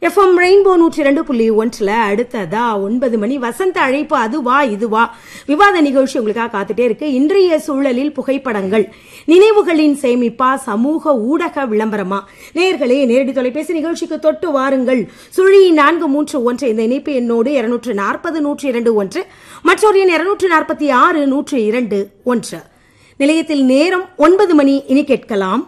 FM rainbow நூற்றி இரண்டு புள்ளி ஒன்றில் அடுத்ததா ஒன்பது மணி வசந்த அழைப்பு அதுவா இதுவா விவாத நிகழ்ச்சி உங்களுக்காக காத்துட்டே இருக்கு இன்றைய சூழலில் புகைப்படங்கள் நினைவுகளின் சேமிப்பா சமூக ஊடக விளம்பரமா நேயர்களே நேரடி தொலைபேசி நிகழ்ச்சிக்கு தொட்டு வாருங்கள் சுழி நான்கு மூன்று ஒன்று இந்த இணைப்பு எண்ணோடு இருநூற்று நாற்பது நூற்றி இரண்டு ஒன்று மற்றொரு எண் இருநூற்று நாற்பத்தி ஆறு நூற்று இரண்டு ஒன்று நிலையத்தில் நேரம் ஒன்பது மணி இனி கேட்கலாம்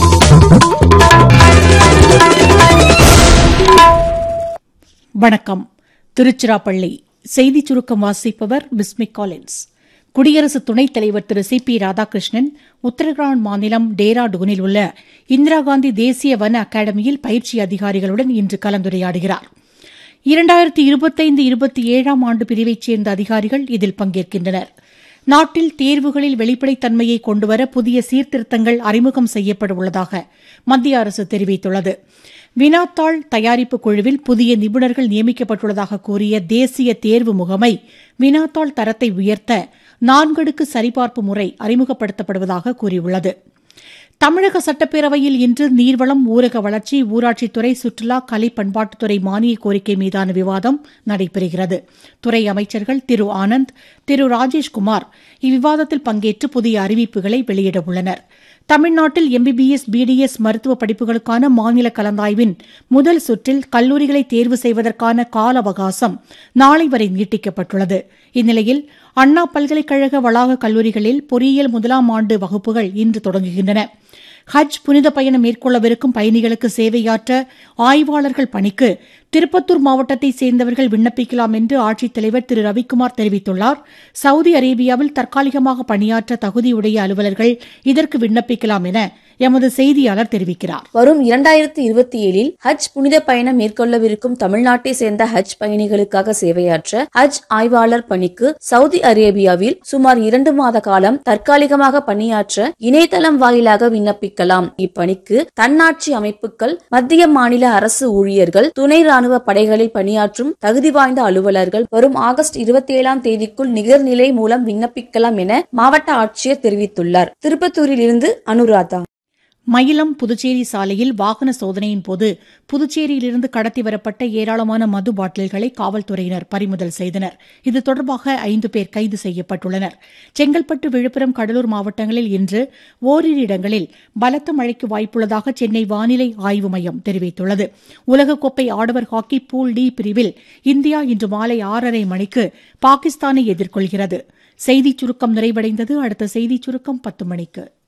வணக்கம் திருச்சிராப்பள்ளி செய்திச் சுருக்கம் வாசிப்பவர் பிஸ்மிக் காலின்ஸ் குடியரசு துணைத் தலைவர் திரு சி பி ராதாகிருஷ்ணன் உத்தரகாண்ட் மாநிலம் டேராடூனில் உள்ள இந்திரா காந்தி தேசிய வன அகாடமியில் பயிற்சி அதிகாரிகளுடன் இன்று கலந்துரையாடுகிறார் இரண்டாயிரத்தி இருபத்தைந்து இருபத்தி ஏழாம் ஆண்டு பிரிவைச் சேர்ந்த அதிகாரிகள் இதில் பங்கேற்கின்றனர் நாட்டில் தேர்வுகளில் வெளிப்படைத்தன்மையை கொண்டுவர புதிய சீர்திருத்தங்கள் அறிமுகம் செய்யப்பட உள்ளதாக மத்திய அரசு தெரிவித்துள்ளது வினாத்தாள் தயாரிப்பு குழுவில் புதிய நிபுணர்கள் நியமிக்கப்பட்டுள்ளதாக கூறிய தேசிய தேர்வு முகமை வினாத்தாள் தரத்தை உயர்த்த நான்கடுக்கு சரிபார்ப்பு முறை அறிமுகப்படுத்தப்படுவதாக கூறியுள்ளது தமிழக சட்டப்பேரவையில் இன்று நீர்வளம் ஊரக வளர்ச்சி ஊராட்சித்துறை சுற்றுலா கலை பண்பாட்டுத்துறை மானிய கோரிக்கை மீதான விவாதம் நடைபெறுகிறது துறை அமைச்சர்கள் திரு ஆனந்த் திரு ராஜேஷ்குமார் இவ்விவாதத்தில் பங்கேற்று புதிய அறிவிப்புகளை வெளியிட உள்ளனர் தமிழ்நாட்டில் எம்பிபிஎஸ் பிடிஎஸ் மருத்துவ படிப்புகளுக்கான மாநில கலந்தாய்வின் முதல் சுற்றில் கல்லூரிகளை தேர்வு செய்வதற்கான கால அவகாசம் நாளை வரை நீட்டிக்கப்பட்டுள்ளது இந்நிலையில் அண்ணா பல்கலைக்கழக வளாக கல்லூரிகளில் பொறியியல் முதலாம் ஆண்டு வகுப்புகள் இன்று தொடங்குகின்றன ஹஜ் புனித பயணம் மேற்கொள்ளவிருக்கும் பயணிகளுக்கு சேவையாற்ற ஆய்வாளர்கள் பணிக்கு திருப்பத்தூர் மாவட்டத்தைச் சேர்ந்தவர்கள் விண்ணப்பிக்கலாம் என்று ஆட்சித்தலைவர் திரு ரவிக்குமார் தெரிவித்துள்ளார் சவுதி அரேபியாவில் தற்காலிகமாக பணியாற்ற தகுதியுடைய அலுவலர்கள் இதற்கு விண்ணப்பிக்கலாம் என எமது செய்தியாளர் தெரிவிக்கிறார் வரும் இரண்டாயிரத்தி இருபத்தி ஏழில் ஹஜ் புனித பயணம் மேற்கொள்ளவிருக்கும் தமிழ்நாட்டை சேர்ந்த ஹஜ் பயணிகளுக்காக சேவையாற்ற ஹஜ் ஆய்வாளர் பணிக்கு சவுதி அரேபியாவில் சுமார் இரண்டு மாத காலம் தற்காலிகமாக பணியாற்ற இணையதளம் வாயிலாக விண்ணப்பிக்கலாம் இப்பணிக்கு தன்னாட்சி அமைப்புகள் மத்திய மாநில அரசு ஊழியர்கள் துணை ராணுவ படைகளில் பணியாற்றும் தகுதி வாய்ந்த அலுவலர்கள் வரும் ஆகஸ்ட் இருபத்தி ஏழாம் தேதிக்குள் நிகர்நிலை மூலம் விண்ணப்பிக்கலாம் என மாவட்ட ஆட்சியர் தெரிவித்துள்ளார் திருப்பத்தூரில் இருந்து அனுராதா மயிலம் புதுச்சேரி சாலையில் வாகன சோதனையின் போது புதுச்சேரியிலிருந்து கடத்தி வரப்பட்ட ஏராளமான மது பாட்டில்களை காவல்துறையினர் பறிமுதல் செய்தனர் இது தொடர்பாக ஐந்து பேர் கைது செய்யப்பட்டுள்ளனர் செங்கல்பட்டு விழுப்புரம் கடலூர் மாவட்டங்களில் இன்று ஓரிரு இடங்களில் பலத்த மழைக்கு வாய்ப்புள்ளதாக சென்னை வானிலை ஆய்வு மையம் தெரிவித்துள்ளது உலகக்கோப்பை ஆடவர் ஹாக்கி பூல் டி பிரிவில் இந்தியா இன்று மாலை ஆறரை மணிக்கு பாகிஸ்தானை எதிர்கொள்கிறது செய்திச் சுருக்கம் நிறைவடைந்தது அடுத்த செய்திச் சுருக்கம் பத்து மணிக்கு